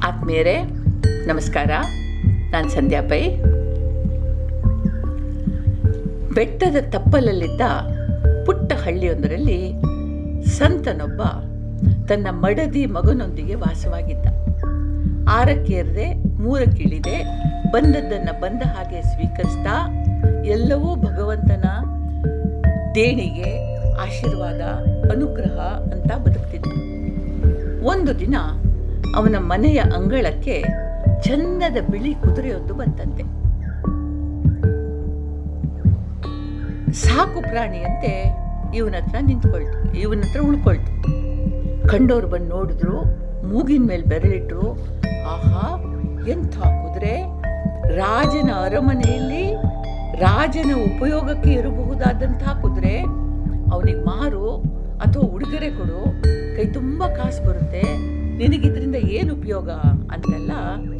ಆತ್ಮೀಯರೇ ನಮಸ್ಕಾರ ನಾನು ಸಂಧ್ಯಾ ಪೈ ಬೆಟ್ಟದ ತಪ್ಪಲಲ್ಲಿದ್ದ ಪುಟ್ಟ ಹಳ್ಳಿಯೊಂದರಲ್ಲಿ ಸಂತನೊಬ್ಬ ತನ್ನ ಮಡದಿ ಮಗನೊಂದಿಗೆ ವಾಸವಾಗಿದ್ದ ಆರಕ್ಕೇರದೆ ಮೂರಕ್ಕಿಳಿದೆ ಬಂದದ್ದನ್ನು ಬಂದ ಹಾಗೆ ಸ್ವೀಕರಿಸ್ತಾ ಎಲ್ಲವೂ ಭಗವಂತನ ದೇಣಿಗೆ ಆಶೀರ್ವಾದ ಅನುಗ್ರಹ ಅಂತ ಬದುಕ್ತಿದ್ದ ಒಂದು ದಿನ ಅವನ ಮನೆಯ ಅಂಗಳಕ್ಕೆ ಚಂದದ ಬಿಳಿ ಕುದುರೆಯೊಂದು ಬಂತಂತೆ ಸಾಕು ಪ್ರಾಣಿಯಂತೆ ಇವನ ಹತ್ರ ನಿಂತ್ಕೊಳ್ತು ಇವನ ಹತ್ರ ಉಳ್ಕೊಳ್ತು ಕಂಡೋರು ಬಂದು ನೋಡಿದ್ರು ಮೂಗಿನ ಮೇಲೆ ಬೆರಳಿಟ್ರು ಆಹಾ ಎಂಥ ಕುದುರೆ ರಾಜನ ಅರಮನೆಯಲ್ಲಿ ರಾಜನ ಉಪಯೋಗಕ್ಕೆ ಇರಬಹುದಾದಂತಹ ಕುದುರೆ ಅವನಿಗೆ ಮಾರು ಅಥವಾ ಉಡುಗೊರೆ ಕೊಡು ಕೈ ತುಂಬ ಕಾಸು ಬರುತ್ತೆ ನಿನಗಿದ್ರಿಂದ ಏನು ಉಪಯೋಗ ಅಂತೆಲ್ಲ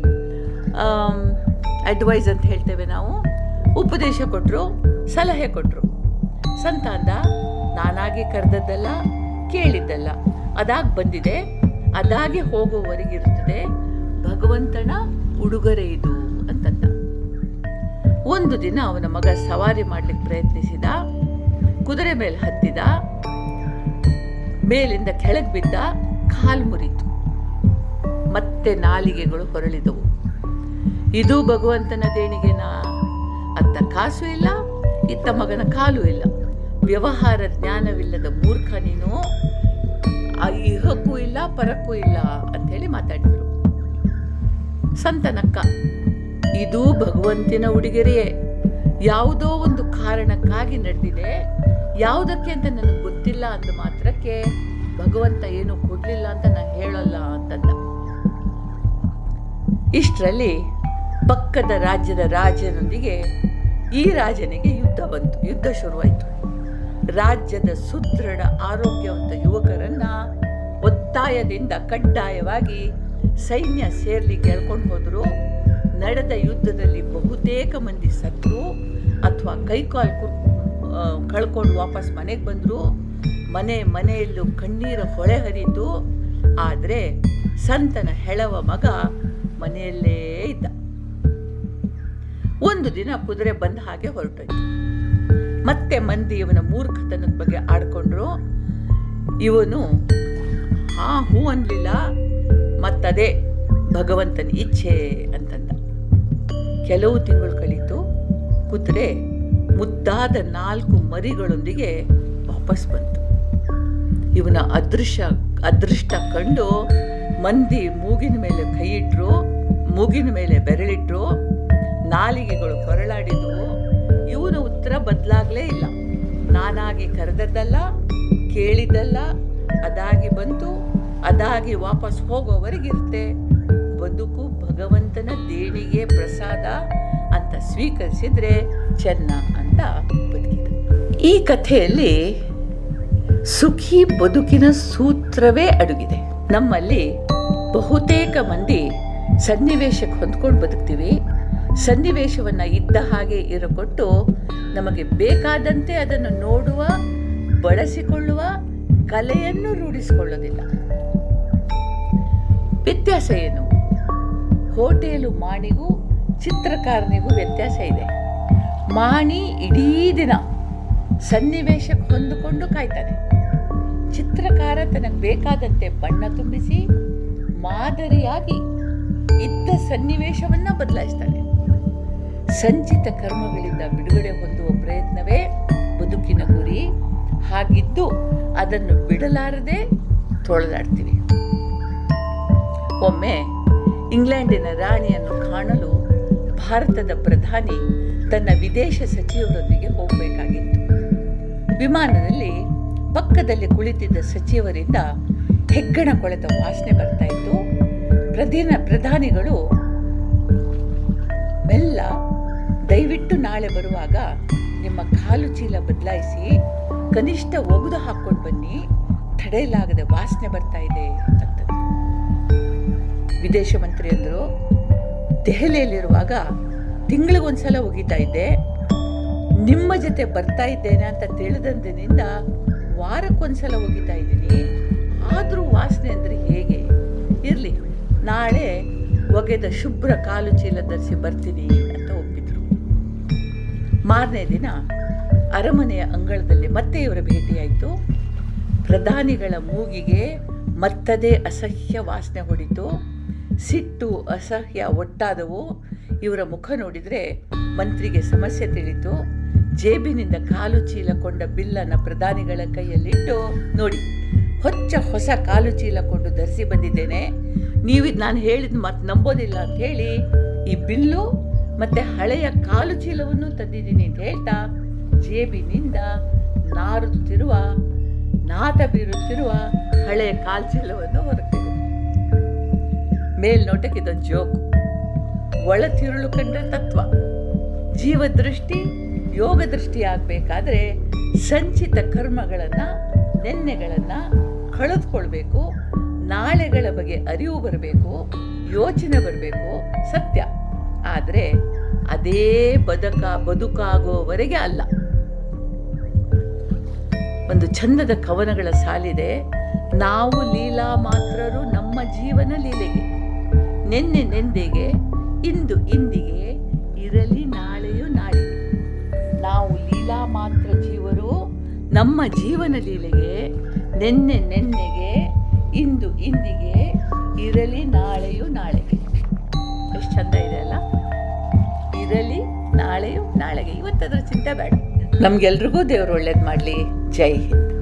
ಅಡ್ವೈಸ್ ಅಂತ ಹೇಳ್ತೇವೆ ನಾವು ಉಪದೇಶ ಕೊಟ್ಟರು ಸಲಹೆ ಕೊಟ್ಟರು ಸಂತ ಅಂದ ನಾನಾಗಿ ಕರೆದದ್ದಲ್ಲ ಕೇಳಿದ್ದಲ್ಲ ಅದಾಗಿ ಬಂದಿದೆ ಅದಾಗಿ ಹೋಗುವವರೆಗಿರುತ್ತದೆ ಭಗವಂತನ ಉಡುಗೊರೆ ಇದು ಅಂತಂದ ಒಂದು ದಿನ ಅವನ ಮಗ ಸವಾರಿ ಮಾಡ್ಲಿಕ್ಕೆ ಪ್ರಯತ್ನಿಸಿದ ಕುದುರೆ ಮೇಲೆ ಹತ್ತಿದ ಮೇಲಿಂದ ಕೆಳಗೆ ಬಿದ್ದ ಕಾಲು ಮುರಿತು ಮತ್ತೆ ನಾಲಿಗೆಗಳು ಹೊರಳಿದವು ಇದು ಭಗವಂತನ ದೇಣಿಗೆನಾ ಅತ್ತ ಕಾಸು ಇಲ್ಲ ಇತ್ತ ಮಗನ ಕಾಲು ಇಲ್ಲ ವ್ಯವಹಾರ ಜ್ಞಾನವಿಲ್ಲದ ಮೂರ್ಖ ನೀನು ಆ ಇಹಕ್ಕೂ ಇಲ್ಲ ಪರಕ್ಕೂ ಇಲ್ಲ ಅಂಥೇಳಿ ಮಾತಾಡಿದರು ಸಂತನಕ್ಕ ಇದು ಭಗವಂತನ ಉಡುಗೊರೆಯೇ ಯಾವುದೋ ಒಂದು ಕಾರಣಕ್ಕಾಗಿ ನಡೆದಿದೆ ಯಾವುದಕ್ಕೆ ಅಂತ ನನಗೆ ಗೊತ್ತಿಲ್ಲ ಅಂದ ಮಾತ್ರಕ್ಕೆ ಭಗವಂತ ಏನು ಕೊಡಲಿಲ್ಲ ಅಂತ ನಾನು ಹೇಳಲ್ಲ ಅಂತಂದ ಇಷ್ಟರಲ್ಲಿ ಪಕ್ಕದ ರಾಜ್ಯದ ರಾಜನೊಂದಿಗೆ ಈ ರಾಜನಿಗೆ ಯುದ್ಧ ಬಂತು ಯುದ್ಧ ಶುರುವಾಯಿತು ರಾಜ್ಯದ ಸುದೃಢ ಆರೋಗ್ಯವಂತ ಯುವಕರನ್ನ ಒತ್ತಾಯದಿಂದ ಕಡ್ಡಾಯವಾಗಿ ಸೈನ್ಯ ಸೇರ್ಲಿಕ್ಕೆ ಎಳ್ಕೊಂಡು ಹೋದ್ರು ನಡೆದ ಯುದ್ಧದಲ್ಲಿ ಬಹುತೇಕ ಮಂದಿ ಸತ್ರು ಅಥವಾ ಕೈಕಾಲು ಕುರ್ ಆ, ಕಳ್ಕೊಂಡು ವಾಪಸ್ ಮನೆಗೆ ಬಂದರು ಮನೆ ಮನೆಯಲ್ಲೂ ಕಣ್ಣೀರ ಹೊಳೆ ಹರಿತು ಆದರೆ ಸಂತನ ಹೆಳವ ಮಗ ಮನೆಯಲ್ಲೇ ಇದ್ದ ಒಂದು ದಿನ ಕುದುರೆ ಬಂದ ಹಾಗೆ ಹೊರಟೋಯ್ತು ಮತ್ತೆ ಮಂದಿ ಇವನ ಮೂರ್ಖತನದ ಬಗ್ಗೆ ಆಡ್ಕೊಂಡ್ರು ಇವನು ಹಾ ಹೂ ಅನ್ಲಿಲ್ಲ ಮತ್ತದೇ ಭಗವಂತನ ಇಚ್ಛೆ ಅಂತಂದ ಕೆಲವು ತಿಂಗಳು ಕಳೀತು ಕುದುರೆ ಮುದ್ದಾದ ನಾಲ್ಕು ಮರಿಗಳೊಂದಿಗೆ ವಾಪಸ್ ಬಂತು ಇವನ ಅದೃಶ್ಯ ಅದೃಷ್ಟ ಕಂಡು ಮಂದಿ ಮೂಗಿನ ಮೇಲೆ ಕೈ ಇಟ್ರು ಮೂಗಿನ ಮೇಲೆ ಬೆರಳಿಟ್ರು ನಾಲಿಗೆಗಳು ಹೊರಳಾಡಿದವು ಇವನ ಉತ್ತರ ಬದಲಾಗಲೇ ಇಲ್ಲ ನಾನಾಗಿ ಕರೆದದ್ದಲ್ಲ ಕೇಳಿದ್ದಲ್ಲ ಅದಾಗಿ ಬಂತು ಅದಾಗಿ ವಾಪಸ್ ಹೋಗೋವರೆಗಿರುತ್ತೆ ಬದುಕು ಭಗವಂತನ ದೇಣಿಗೆ ಪ್ರಸಾದ ಅಂತ ಸ್ವೀಕರಿಸಿದ್ರೆ ಚೆನ್ನ ಅಂತ ಬದುಕಿದ ಈ ಕಥೆಯಲ್ಲಿ ಸುಖಿ ಬದುಕಿನ ಸೂತ್ರವೇ ಅಡಗಿದೆ ನಮ್ಮಲ್ಲಿ ಬಹುತೇಕ ಮಂದಿ ಸನ್ನಿವೇಶಕ್ಕೆ ಹೊಂದ್ಕೊಂಡು ಬದುಕ್ತೀವಿ ಸನ್ನಿವೇಶವನ್ನು ಇದ್ದ ಹಾಗೆ ಇರಕೊಟ್ಟು ನಮಗೆ ಬೇಕಾದಂತೆ ಅದನ್ನು ನೋಡುವ ಬಳಸಿಕೊಳ್ಳುವ ಕಲೆಯನ್ನು ರೂಢಿಸಿಕೊಳ್ಳೋದಿಲ್ಲ ವ್ಯತ್ಯಾಸ ಏನು ಹೋಟೆಲು ಮಾಣಿಗೂ ಚಿತ್ರಕಾರನಿಗೂ ವ್ಯತ್ಯಾಸ ಇದೆ ಮಾಣಿ ಇಡೀ ದಿನ ಸನ್ನಿವೇಶಕ್ಕೆ ಹೊಂದಿಕೊಂಡು ಕಾಯ್ತಾನೆ ಚಿತ್ರಕಾರ ತನಗೆ ಬೇಕಾದಂತೆ ಬಣ್ಣ ತುಂಬಿಸಿ ಮಾದರಿಯಾಗಿ ಇದ್ದ ಸನ್ನಿವೇಶವನ್ನ ಬದಲಾಯಿಸ್ತಾನೆ ಸಂಚಿತ ಕರ್ಮಗಳಿಂದ ಬಿಡುಗಡೆ ಹೊಂದುವ ಪ್ರಯತ್ನವೇ ಬದುಕಿನ ಗುರಿ ಹಾಗಿದ್ದು ಅದನ್ನು ಬಿಡಲಾರದೆ ತೊಳೆದಾಡ್ತೀವಿ ಒಮ್ಮೆ ಇಂಗ್ಲೆಂಡಿನ ರಾಣಿಯನ್ನು ಕಾಣಲು ಭಾರತದ ಪ್ರಧಾನಿ ತನ್ನ ವಿದೇಶ ಸಚಿವರೊಂದಿಗೆ ಹೋಗಬೇಕಾಗಿತ್ತು ವಿಮಾನದಲ್ಲಿ ಪಕ್ಕದಲ್ಲಿ ಕುಳಿತಿದ್ದ ಸಚಿವರಿಂದ ಹೆಗ್ಗಣ ಕೊಳೆತ ವಾಸನೆ ಬರ್ತಾ ಇತ್ತು ಪ್ರಧಾನ ಪ್ರಧಾನಿಗಳು ಮೆಲ್ಲ ದಯವಿಟ್ಟು ನಾಳೆ ಬರುವಾಗ ನಿಮ್ಮ ಕಾಲು ಚೀಲ ಬದಲಾಯಿಸಿ ಕನಿಷ್ಠ ಒಗೆದು ಹಾಕ್ಕೊಂಡು ಬನ್ನಿ ತಡೆಯಲಾಗದೆ ವಾಸನೆ ಬರ್ತಾ ಇದೆ ಅಂತಂದ್ರು ವಿದೇಶ ಮಂತ್ರಿ ಅಂದರು ದೆಹಲಿಯಲ್ಲಿರುವಾಗ ತಿಂಗಳಿಗೊಂದ್ಸಲ ಒಗಿತಾ ಇದ್ದೆ ನಿಮ್ಮ ಜೊತೆ ಬರ್ತಾ ಇದ್ದೇನೆ ಅಂತ ತಿಳಿದಂದಿನಿಂದ ವಾರಕ್ಕೊಂದ್ಸಲ ಒಗಿತಾ ಇದ್ದೀನಿ ಆದರೂ ವಾಸನೆ ಅಂದರೆ ಹೇಗೆ ಇರಲಿ ನಾಳೆ ಒಗೆದ ಶುಭ್ರ ಕಾಲು ಚೀಲ ಧರಿಸಿ ಬರ್ತೀನಿ ಅಂತ ಒಪ್ಪಿದ್ರು ಮಾರನೇ ದಿನ ಅರಮನೆಯ ಅಂಗಳದಲ್ಲಿ ಮತ್ತೆ ಇವರ ಭೇಟಿಯಾಯಿತು ಪ್ರಧಾನಿಗಳ ಮೂಗಿಗೆ ಮತ್ತದೇ ಅಸಹ್ಯ ವಾಸನೆ ಹೊಡಿತು ಸಿಟ್ಟು ಅಸಹ್ಯ ಒಟ್ಟಾದವು ಇವರ ಮುಖ ನೋಡಿದರೆ ಮಂತ್ರಿಗೆ ಸಮಸ್ಯೆ ತಿಳಿತು ಜೇಬಿನಿಂದ ಕಾಲು ಚೀಲ ಕೊಂಡ ಬಿಲ್ಲನ್ನು ಪ್ರಧಾನಿಗಳ ಕೈಯಲ್ಲಿಟ್ಟು ನೋಡಿ ಹೊಚ್ಚ ಹೊಸ ಕಾಲು ಚೀಲ ಕೊಂಡು ಧರಿಸಿ ಬಂದಿದ್ದೇನೆ ನೀವು ನಾನು ಹೇಳಿದ ಮಾತು ನಂಬೋದಿಲ್ಲ ಅಂತ ಹೇಳಿ ಈ ಬಿಲ್ಲು ಮತ್ತೆ ಹಳೆಯ ಕಾಲು ಚೀಲವನ್ನು ತಂದಿದ್ದೀನಿ ಅಂತ ಹೇಳ್ತಾ ಜೇಬಿನಿಂದ ನಾರುತ್ತಿರುವ ನಾದ ಬೀರುತ್ತಿರುವ ಹಳೆಯ ಕಾಲು ಚೀಲವನ್ನು ಹೊರಟಿದೆ ಮೇಲ್ನೋಟಕ್ಕೆ ಇದೊಂದು ಜೋಕು ಒಳ ತಿರುಳು ಕಂಡ ತತ್ವ ಜೀವದೃಷ್ಟಿ ಯೋಗ ದೃಷ್ಟಿ ಆಗಬೇಕಾದ್ರೆ ಸಂಚಿತ ಕರ್ಮಗಳನ್ನು ನೆನ್ನೆಗಳನ್ನು ಕಳೆದುಕೊಳ್ಬೇಕು ನಾಳೆಗಳ ಬಗ್ಗೆ ಅರಿವು ಬರಬೇಕು ಯೋಚನೆ ಬರಬೇಕು ಸತ್ಯ ಆದರೆ ಅದೇ ಬದುಕ ಬದುಕಾಗುವವರೆಗೆ ಅಲ್ಲ ಒಂದು ಚಂದದ ಕವನಗಳ ಸಾಲಿದೆ ನಾವು ಲೀಲಾ ಮಾತ್ರರು ನಮ್ಮ ಜೀವನ ಲೀಲೆಗೆ ನೆನ್ನೆ ನೆಂದೆಗೆ ಇಂದು ಇಂದಿಗೆ ಇರಲಿ ನಾಳೆಯು ನಾಳೆ ನಾವು ಲೀಲಾ ಮಾತ್ರ ಜೀವರು ನಮ್ಮ ಜೀವನ ಲೀಲೆಗೆ ನೆನ್ನೆ ನೆನ್ನೆಗೆ ಇಂದು ಇಂದಿಗೆ ಇರಲಿ ನಾಳೆಯು ನಾಳೆಗೆ ಎಷ್ಟು ಚಂದ ಇದೆ ಅಲ್ಲ ಇರಲಿ ನಾಳೆಯು ನಾಳೆಗೆ ಇವತ್ತದ್ರ ಚಿಂತೆ ಬೇಡ ನಮ್ಗೆಲ್ರಿಗೂ ದೇವರು ಒಳ್ಳೇದು ಮಾಡಲಿ ಜೈ ಹಿಂದ್